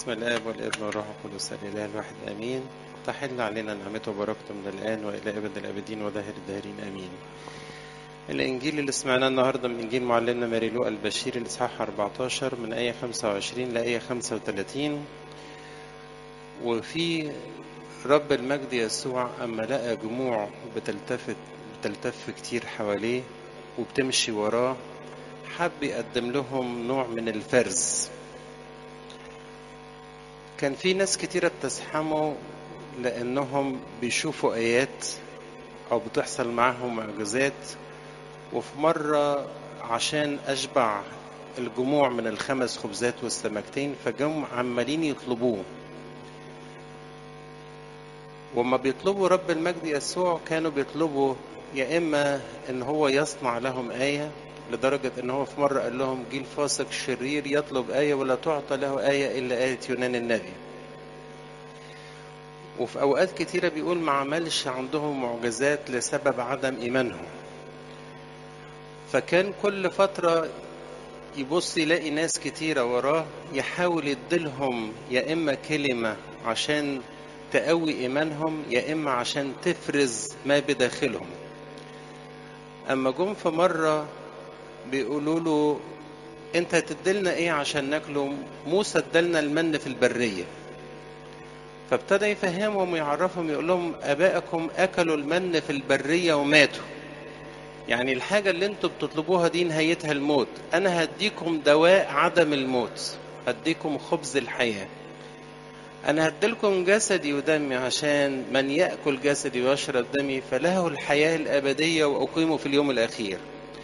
بسم الآب والابن والروح القدس الإله الواحد آمين تحل علينا نعمته وبركته من الآن وإلى أبد الآبدين وظاهر الداهرين آمين الإنجيل اللي سمعناه النهاردة من إنجيل معلمنا ماري لوقا البشير الإصحاح 14 من آية 25 لآية 35 وفي رب المجد يسوع أما لقى جموع بتلتفت بتلتف كتير حواليه وبتمشي وراه حب يقدم لهم نوع من الفرز كان في ناس كتيرة بتزحموا لأنهم بيشوفوا آيات أو بتحصل معاهم معجزات وفي مرة عشان أشبع الجموع من الخمس خبزات والسمكتين فجم عمالين يطلبوه وما بيطلبوا رب المجد يسوع كانوا بيطلبوا يا إما إن هو يصنع لهم آية لدرجة إن هو في مرة قال لهم جيل فاسق شرير يطلب آية ولا تعطى له آية إلا آية يونان النبي وفي أوقات كتيرة بيقول ما عملش عندهم معجزات لسبب عدم إيمانهم فكان كل فترة يبص يلاقي ناس كتيرة وراه يحاول يديلهم يا إما كلمة عشان تقوي إيمانهم يا إما عشان تفرز ما بداخلهم أما جم في مرة بيقولوا له أنت هتديلنا إيه عشان ناكله موسى ادالنا المن في البرية فابتدى يفهمهم ويعرفهم يقول لهم ابائكم اكلوا المن في البريه وماتوا يعني الحاجه اللي انتوا بتطلبوها دي نهايتها الموت انا هديكم دواء عدم الموت هديكم خبز الحياه انا هديلكم جسدي ودمي عشان من ياكل جسدي ويشرب دمي فله الحياه الابديه واقيمه في اليوم الاخير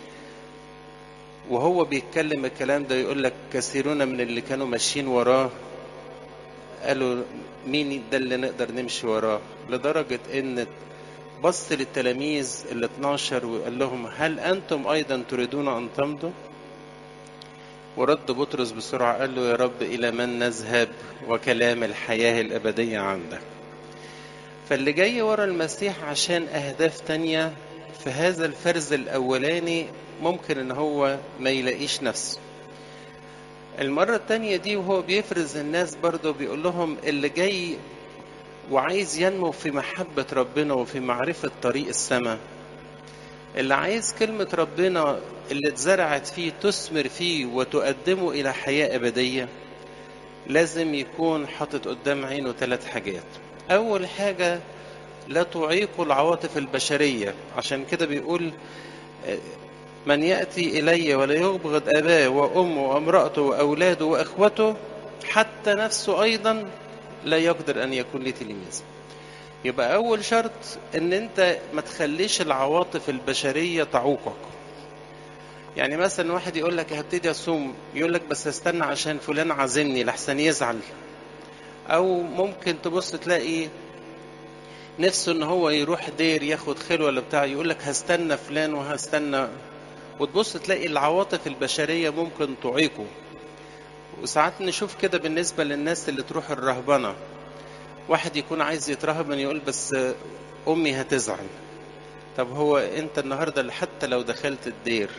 وهو بيتكلم الكلام ده يقول لك كثيرون من اللي كانوا ماشيين وراه قالوا مين ده اللي نقدر نمشي وراه لدرجة ان بص للتلاميذ ال 12 وقال لهم هل انتم ايضا تريدون ان تمضوا ورد بطرس بسرعة قال له يا رب الى من نذهب وكلام الحياة الابدية عندك فاللي جاي ورا المسيح عشان اهداف تانية في هذا الفرز الاولاني ممكن ان هو ما يلاقيش نفسه المرة التانية دي وهو بيفرز الناس برضه بيقول لهم اللي جاي وعايز ينمو في محبة ربنا وفي معرفة طريق السماء اللي عايز كلمة ربنا اللي اتزرعت فيه تثمر فيه وتقدمه إلى حياة أبدية لازم يكون حاطط قدام عينه ثلاث حاجات أول حاجة لا تعيق العواطف البشرية عشان كده بيقول من يأتي إلي ولا يبغض أباه وأمه وامرأته وأولاده وأخوته حتى نفسه أيضا لا يقدر أن يكون لي تلميذ يبقى أول شرط إن أنت ما تخليش العواطف البشرية تعوقك يعني مثلا واحد يقول لك هبتدي أصوم يقول لك بس استنى عشان فلان عازمني لحسن يزعل أو ممكن تبص تلاقي نفسه ان هو يروح دير ياخد خلوه ولا بتاع يقول لك هستنى فلان وهستنى وتبص تلاقي العواطف البشرية ممكن تعيقه وساعات نشوف كده بالنسبة للناس اللي تروح الرهبنة واحد يكون عايز يترهبن يقول بس أمي هتزعل طب هو أنت النهاردة حتى لو دخلت الدير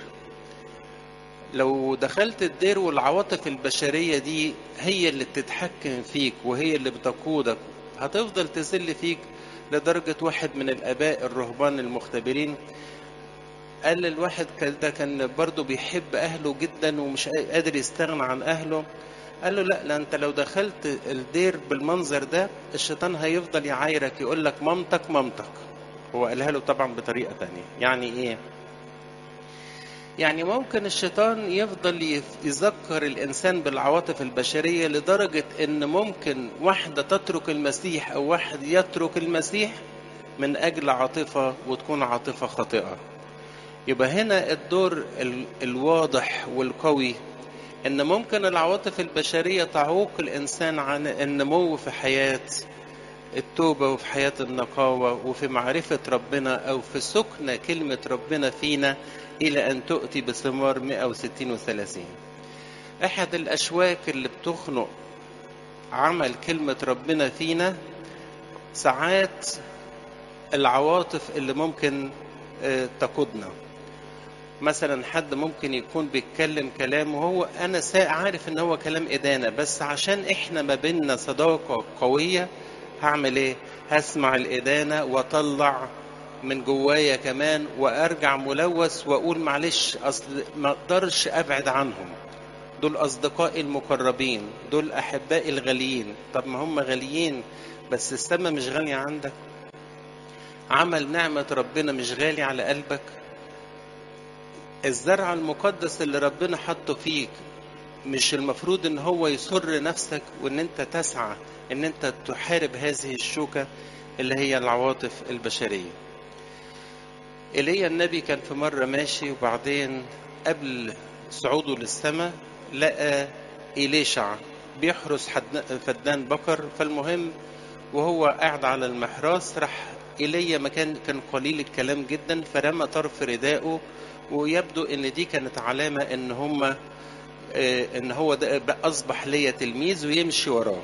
لو دخلت الدير والعواطف البشرية دي هي اللي بتتحكم فيك وهي اللي بتقودك هتفضل تزل فيك لدرجة واحد من الآباء الرهبان المختبرين قال الواحد ده كان برضه بيحب أهله جدا ومش قادر يستغنى عن أهله قال له لا لا أنت لو دخلت الدير بالمنظر ده الشيطان هيفضل يعايرك يقول لك مامتك مامتك هو قالها له طبعا بطريقة تانية يعني إيه يعني ممكن الشيطان يفضل يذكر الإنسان بالعواطف البشرية لدرجة إن ممكن واحدة تترك المسيح أو واحد يترك المسيح من أجل عاطفة وتكون عاطفة خاطئة يبقى هنا الدور الواضح والقوي ان ممكن العواطف البشريه تعوق الانسان عن النمو في حياه التوبه وفي حياه النقاوه وفي معرفه ربنا او في سكن كلمه ربنا فينا الى ان تؤتي بثمار 160 و30 احد الاشواك اللي بتخنق عمل كلمه ربنا فينا ساعات العواطف اللي ممكن تقودنا مثلا حد ممكن يكون بيتكلم كلام وهو انا عارف ان هو كلام ادانه بس عشان احنا ما بيننا صداقه قويه هعمل ايه هسمع الادانه واطلع من جوايا كمان وارجع ملوث واقول معلش اصل ما اقدرش ابعد عنهم دول اصدقائي المقربين دول احبائي الغاليين طب ما هم غاليين بس السما مش غاليه عندك عمل نعمه ربنا مش غالي على قلبك الزرع المقدس اللي ربنا حطه فيك مش المفروض ان هو يسر نفسك وان انت تسعى ان انت تحارب هذه الشوكة اللي هي العواطف البشرية ايليا النبي كان في مرة ماشي وبعدين قبل صعوده للسماء لقى إليشع بيحرس فدان بقر فالمهم وهو قاعد على المحراس راح ايليا مكان كان قليل الكلام جدا فرمى طرف ردائه ويبدو ان دي كانت علامه ان هم ان هو ده اصبح ليا تلميذ ويمشي وراه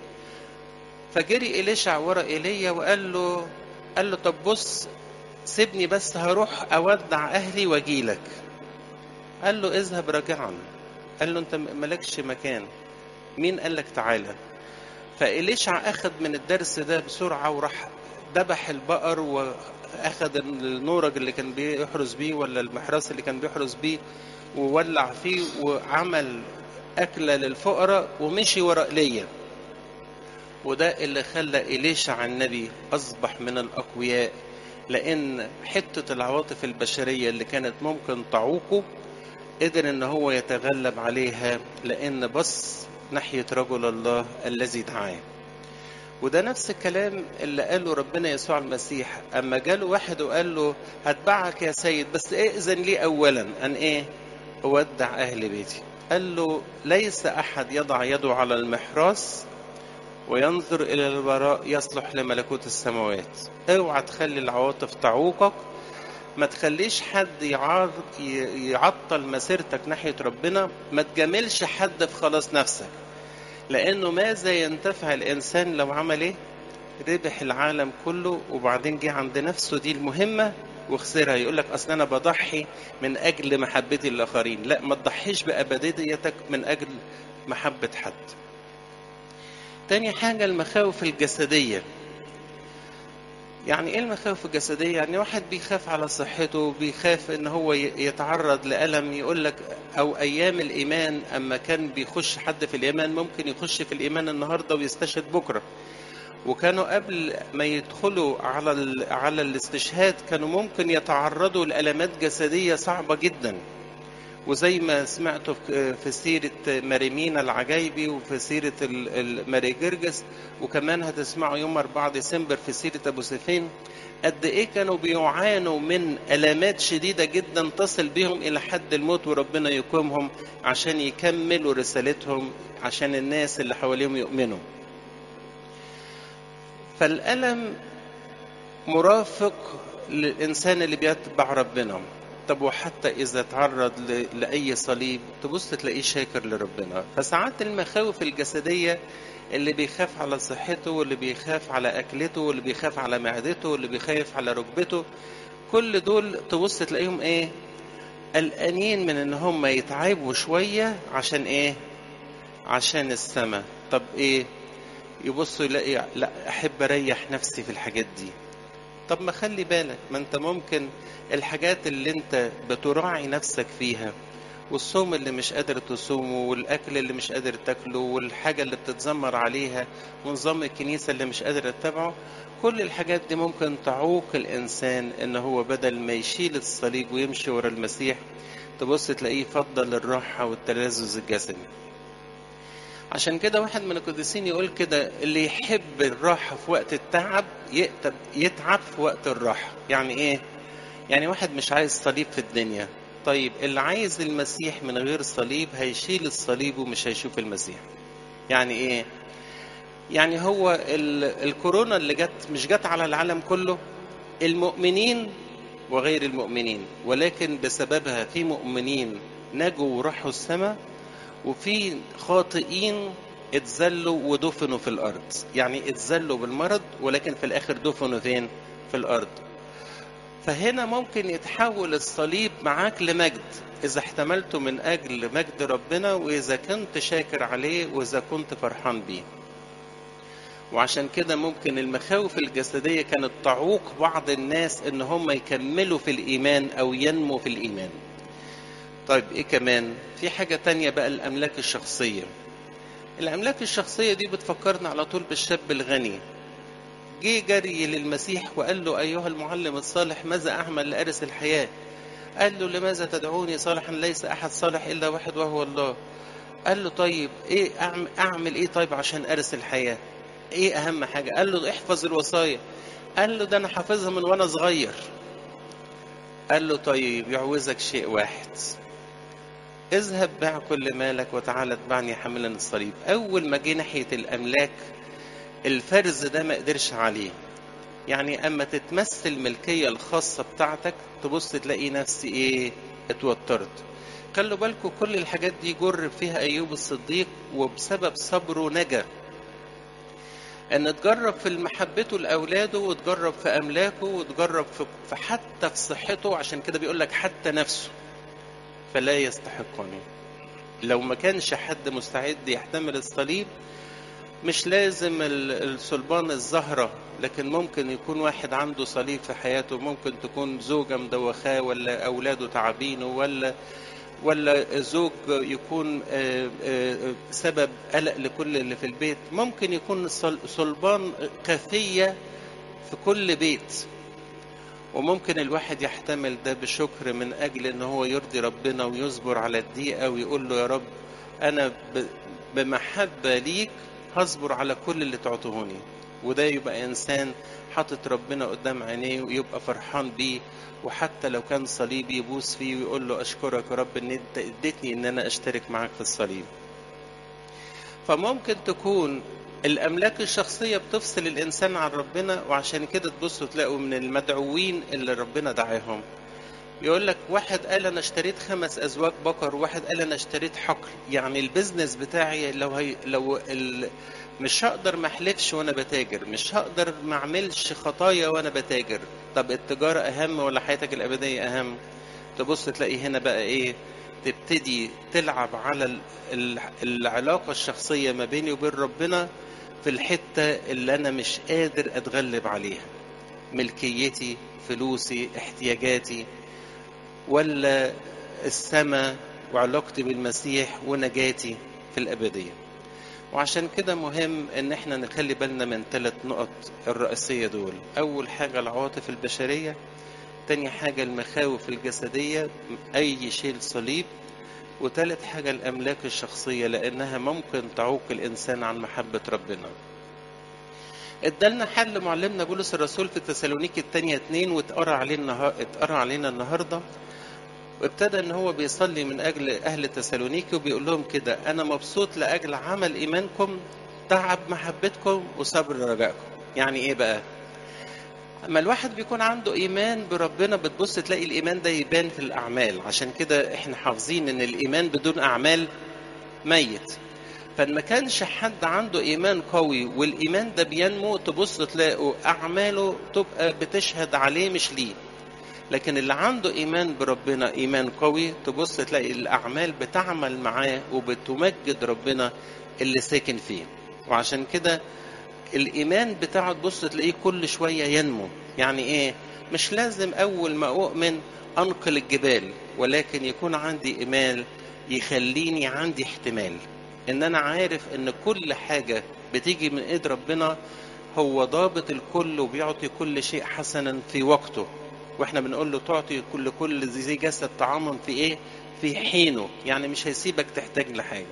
فجري إليشع ورا ايليا وقال له قال له طب بص سيبني بس هروح اودع اهلي واجيلك قال له اذهب راجعا قال له انت مالكش مكان مين قال لك تعالى فإليشع أخذ من الدرس ده بسرعة وراح ذبح البقر واخد النورج اللي كان بيحرس بيه ولا المحرس اللي كان بيحرس بيه وولع فيه وعمل أكلة للفقراء ومشي ورا إيليا وده اللي خلى إليشع النبي أصبح من الأقوياء لأن حتة العواطف البشرية اللي كانت ممكن تعوقه قدر إن هو يتغلب عليها لأن بص ناحية رجل الله الذي دعاه وده نفس الكلام اللي قاله ربنا يسوع المسيح اما جاله واحد وقال له هتبعك يا سيد بس ائذن لي اولا ان ايه اودع اهل بيتي قال له ليس احد يضع يده على المحراس وينظر الى الوراء يصلح لملكوت السماوات اوعى تخلي العواطف تعوقك ما تخليش حد يعطل مسيرتك ناحية ربنا ما تجاملش حد في خلاص نفسك لانه ماذا ينتفع الانسان لو عمل ايه ربح العالم كله وبعدين جه عند نفسه دي المهمه وخسرها يقول لك اصل انا بضحي من اجل محبتي للاخرين لا ما تضحيش بابديتك من اجل محبه حد تاني حاجه المخاوف الجسديه يعني ايه المخاوف الجسديه يعني واحد بيخاف على صحته بيخاف ان هو يتعرض لالم يقول لك او ايام الايمان اما كان بيخش حد في الايمان ممكن يخش في الايمان النهارده ويستشهد بكره وكانوا قبل ما يدخلوا على على الاستشهاد كانوا ممكن يتعرضوا لالمات جسديه صعبه جدا وزي ما سمعتوا في سيرة مريمينا العجايبي وفي سيرة ماري جرجس وكمان هتسمعوا يوم 4 ديسمبر في سيرة أبو سفين قد إيه كانوا بيعانوا من ألامات شديدة جدا تصل بهم إلى حد الموت وربنا يقومهم عشان يكملوا رسالتهم عشان الناس اللي حواليهم يؤمنوا فالألم مرافق للإنسان اللي بيتبع ربنا طب وحتى إذا تعرض لأي صليب تبص تلاقيه شاكر لربنا فساعات المخاوف الجسدية اللي بيخاف على صحته واللي بيخاف على أكلته واللي بيخاف على معدته واللي بيخاف على ركبته كل دول تبص تلاقيهم إيه قلقانين من إن هم يتعبوا شوية عشان إيه عشان السماء طب إيه يبصوا يلاقي لا أحب أريح نفسي في الحاجات دي طب ما خلي بالك ما انت ممكن الحاجات اللي انت بتراعي نفسك فيها والصوم اللي مش قادر تصومه والاكل اللي مش قادر تاكله والحاجه اللي بتتذمر عليها ونظام الكنيسه اللي مش قادر تتبعه كل الحاجات دي ممكن تعوق الانسان ان هو بدل ما يشيل الصليب ويمشي ورا المسيح تبص تلاقيه فضل الراحه والتلذذ الجسدي عشان كده واحد من القديسين يقول كده اللي يحب الراحة في وقت التعب يتعب في وقت الراحة يعني ايه يعني واحد مش عايز صليب في الدنيا طيب اللي عايز المسيح من غير صليب هيشيل الصليب ومش هيشوف المسيح يعني ايه يعني هو الكورونا اللي جت مش جت على العالم كله المؤمنين وغير المؤمنين ولكن بسببها في مؤمنين نجوا وراحوا السماء وفي خاطئين اتذلوا ودفنوا في الارض يعني اتذلوا بالمرض ولكن في الاخر دفنوا فين في الارض فهنا ممكن يتحول الصليب معاك لمجد إذا احتملته من أجل مجد ربنا وإذا كنت شاكر عليه وإذا كنت فرحان بيه وعشان كده ممكن المخاوف الجسدية كانت تعوق بعض الناس إن هم يكملوا في الإيمان أو ينموا في الإيمان طيب إيه كمان في حاجة تانية بقى الأملاك الشخصية الأملاك الشخصية دي بتفكرنا على طول بالشاب الغني جه جري للمسيح وقال له أيها المعلم الصالح ماذا أعمل لأرث الحياة قال له لماذا تدعوني صالحا ليس أحد صالح إلا واحد وهو الله قال له طيب إيه أعمل, أعمل إيه طيب عشان أرث الحياة إيه أهم حاجة قال له احفظ الوصايا قال له ده أنا حافظها من وأنا صغير قال له طيب يعوزك شيء واحد اذهب بيع كل مالك وتعالى اتبعني حاملا الصليب اول ما جه ناحيه الاملاك الفرز ده ما قدرش عليه يعني اما تتمثل الملكيه الخاصه بتاعتك تبص تلاقي نفسي ايه اتوترت خلوا بالكم كل الحاجات دي جرب فيها ايوب الصديق وبسبب صبره نجا ان تجرب في محبته لاولاده وتجرب في املاكه وتجرب في حتى في صحته عشان كده بيقول لك حتى نفسه فلا يستحقني لو ما كانش حد مستعد يحتمل الصليب مش لازم الصلبان الزهرة لكن ممكن يكون واحد عنده صليب في حياته ممكن تكون زوجة مدوخاه ولا أولاده تعبينه ولا ولا زوج يكون سبب قلق لكل اللي في البيت ممكن يكون صلبان كافية في كل بيت وممكن الواحد يحتمل ده بشكر من أجل أن هو يرضي ربنا ويصبر على الضيقة ويقول له يا رب أنا بمحبة ليك هصبر على كل اللي تعطوهوني وده يبقى إنسان حاطط ربنا قدام عينيه ويبقى فرحان بيه وحتى لو كان صليب يبوس فيه ويقول له أشكرك يا رب إن أنت اديتني إن أنا أشترك معاك في الصليب فممكن تكون الأملاك الشخصية بتفصل الإنسان عن ربنا وعشان كده تبصوا تلاقوا من المدعوين اللي ربنا دعاهم يقول لك واحد قال أنا اشتريت خمس أزواج بقر وواحد قال أنا اشتريت حقل يعني البيزنس بتاعي لو هي لو ال مش هقدر ما احلفش وانا بتاجر مش هقدر ما اعملش خطايا وانا بتاجر طب التجاره اهم ولا حياتك الابديه اهم تبص تلاقي هنا بقى ايه تبتدي تلعب على العلاقه الشخصيه ما بيني وبين ربنا في الحته اللي انا مش قادر اتغلب عليها ملكيتي فلوسي احتياجاتي ولا السماء وعلاقتي بالمسيح ونجاتي في الابديه وعشان كده مهم ان احنا نخلي بالنا من ثلاث نقط الرئيسية دول اول حاجة العواطف البشرية تاني حاجة المخاوف الجسدية اي شيء صليب وتالت حاجة الاملاك الشخصية لانها ممكن تعوق الانسان عن محبة ربنا ادالنا حل معلمنا بولس الرسول في تسالونيك الثانية اتنين واتقرا علينا اتقرا علينا النهارده وابتدى ان هو بيصلي من اجل اهل تسالونيكي وبيقول لهم كده انا مبسوط لاجل عمل ايمانكم تعب محبتكم وصبر رجائكم يعني ايه بقى اما الواحد بيكون عنده ايمان بربنا بتبص تلاقي الايمان ده يبان في الاعمال عشان كده احنا حافظين ان الايمان بدون اعمال ميت فما كانش حد عنده ايمان قوي والايمان ده بينمو تبص تلاقوا اعماله تبقى بتشهد عليه مش ليه لكن اللي عنده ايمان بربنا ايمان قوي تبص تلاقي الاعمال بتعمل معاه وبتمجد ربنا اللي ساكن فيه وعشان كده الايمان بتاعه تبص تلاقيه كل شويه ينمو يعني ايه مش لازم اول ما اؤمن انقل الجبال ولكن يكون عندي ايمان يخليني عندي احتمال ان انا عارف ان كل حاجه بتيجي من ايد ربنا هو ضابط الكل وبيعطي كل شيء حسنا في وقته واحنا بنقول له تعطي كل كل زي جسد طعاما في ايه في حينه يعني مش هيسيبك تحتاج لحاجه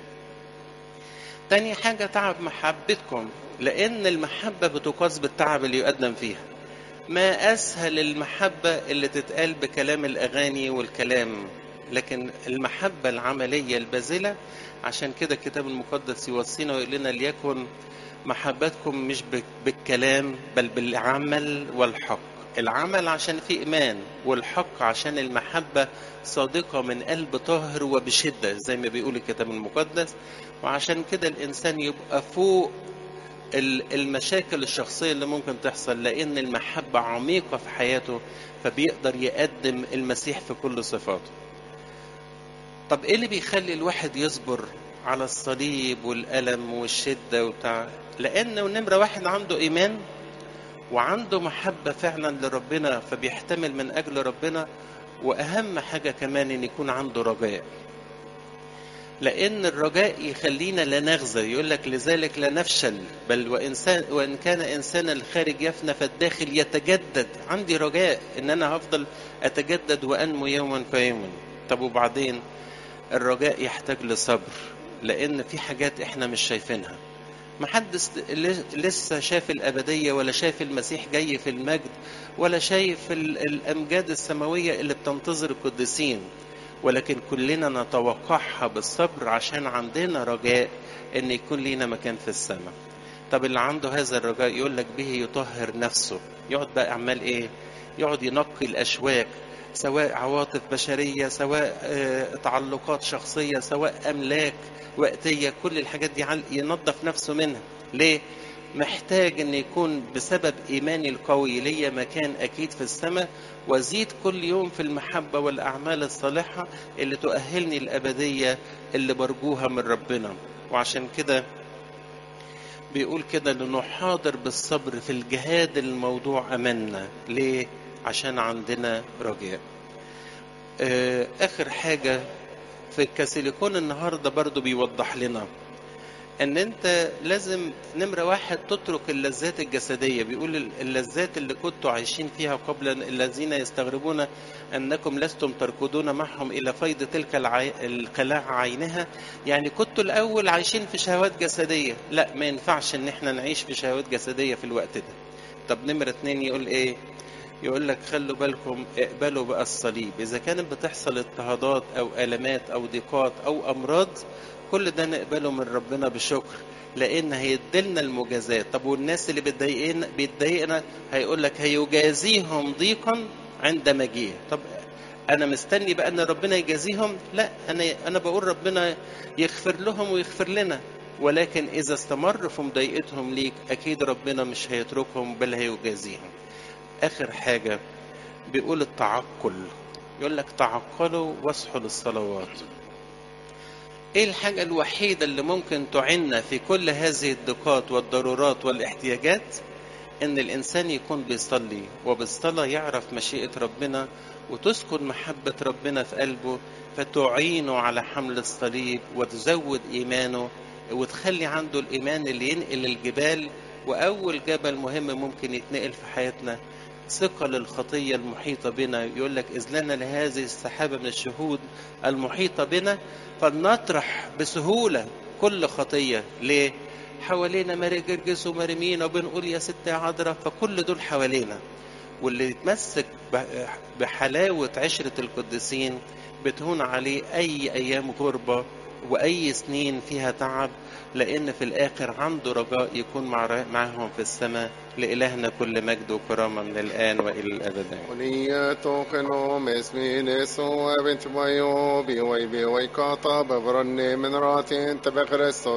تاني حاجة تعب محبتكم لأن المحبة بتقاس بالتعب اللي يقدم فيها ما أسهل المحبة اللي تتقال بكلام الأغاني والكلام لكن المحبة العملية البازلة عشان كده الكتاب المقدس يوصينا ويقول لنا ليكن محبتكم مش بالكلام بل بالعمل والحق العمل عشان في إيمان والحق عشان المحبة صادقة من قلب طاهر وبشدة زي ما بيقول الكتاب المقدس وعشان كده الإنسان يبقى فوق ال- المشاكل الشخصية اللي ممكن تحصل لأن المحبة عميقة في حياته فبيقدر يقدم المسيح في كل صفاته طب ايه اللي بيخلي الواحد يصبر على الصليب والألم والشدة وبتاع لأنه نمرة واحد عنده إيمان وعنده محبة فعلا لربنا فبيحتمل من أجل ربنا وأهم حاجة كمان إن يكون عنده رجاء لأن الرجاء يخلينا لا نغزى يقول لك لذلك لا نفشل بل وإنسان وإن كان إنسان الخارج يفنى فالداخل يتجدد عندي رجاء إن أنا هفضل أتجدد وأنمو يوما فيوما طب وبعدين الرجاء يحتاج لصبر لأن في حاجات إحنا مش شايفينها محدش لسه شاف الأبدية ولا شايف المسيح جاي في المجد ولا شايف ال- الأمجاد السماوية اللي بتنتظر القديسين ولكن كلنا نتوقعها بالصبر عشان عندنا رجاء ان يكون لينا مكان في السماء طب اللي عنده هذا الرجاء يقول لك به يطهر نفسه يقعد بقى عمال ايه يقعد ينقي الاشواك سواء عواطف بشرية سواء آه، تعلقات شخصية سواء أملاك وقتية كل الحاجات دي عل- ينظف نفسه منها ليه؟ محتاج ان يكون بسبب ايماني القوي ليا مكان اكيد في السماء وازيد كل يوم في المحبه والاعمال الصالحه اللي تؤهلني الابديه اللي برجوها من ربنا وعشان كده بيقول كده انه حاضر بالصبر في الجهاد الموضوع امامنا ليه عشان عندنا رجاء آه، اخر حاجه في الكاسيليكون النهارده برضو بيوضح لنا ان انت لازم نمرة واحد تترك اللذات الجسدية بيقول ال- اللذات اللي كنتوا عايشين فيها قبل الذين يستغربون انكم لستم تركضون معهم الى فيض تلك العي... القلاع عينها يعني كنتوا الاول عايشين في شهوات جسدية لا ما ينفعش ان احنا نعيش في شهوات جسدية في الوقت ده طب نمرة اتنين يقول ايه يقول لك خلوا بالكم اقبلوا بقى الصليب اذا كانت بتحصل اضطهادات او المات او ضيقات او امراض كل ده نقبله من ربنا بشكر لان هيدلنا المجازات طب والناس اللي بتضايقنا بيتضايقنا هيقول لك هيجازيهم ضيقا عند مجيء طب انا مستني بقى ان ربنا يجازيهم لا انا انا بقول ربنا يغفر لهم ويغفر لنا ولكن اذا استمر في مضايقتهم ليك اكيد ربنا مش هيتركهم بل هيجازيهم اخر حاجه بيقول التعقل يقول لك تعقلوا واصحوا للصلوات ايه الحاجة الوحيدة اللي ممكن تعنا في كل هذه الضيقات والضرورات والاحتياجات ان الانسان يكون بيصلي وبالصلاة يعرف مشيئة ربنا وتسكن محبة ربنا في قلبه فتعينه على حمل الصليب وتزود ايمانه وتخلي عنده الايمان اللي ينقل الجبال واول جبل مهم ممكن يتنقل في حياتنا ثقل الخطية المحيطة بنا يقول لك إذ لنا لهذه السحابة من الشهود المحيطة بنا فلنطرح بسهولة كل خطية ليه؟ حوالينا ماري جرجس ومرمينا وبنقول يا ست يا عذراء فكل دول حوالينا واللي يتمسك بحلاوة عشرة القديسين بتهون عليه أي أيام غربة وأي سنين فيها تعب لأن في الآخر عنده رجاء يكون مع معهم في السماء لإلهنا كل مجد وكرامة من الآن وإلى الأبد ونيتو كنوم اسمي نسو بنت بيو بيوي بيوي كاطا ببرني من راتين تبغرسو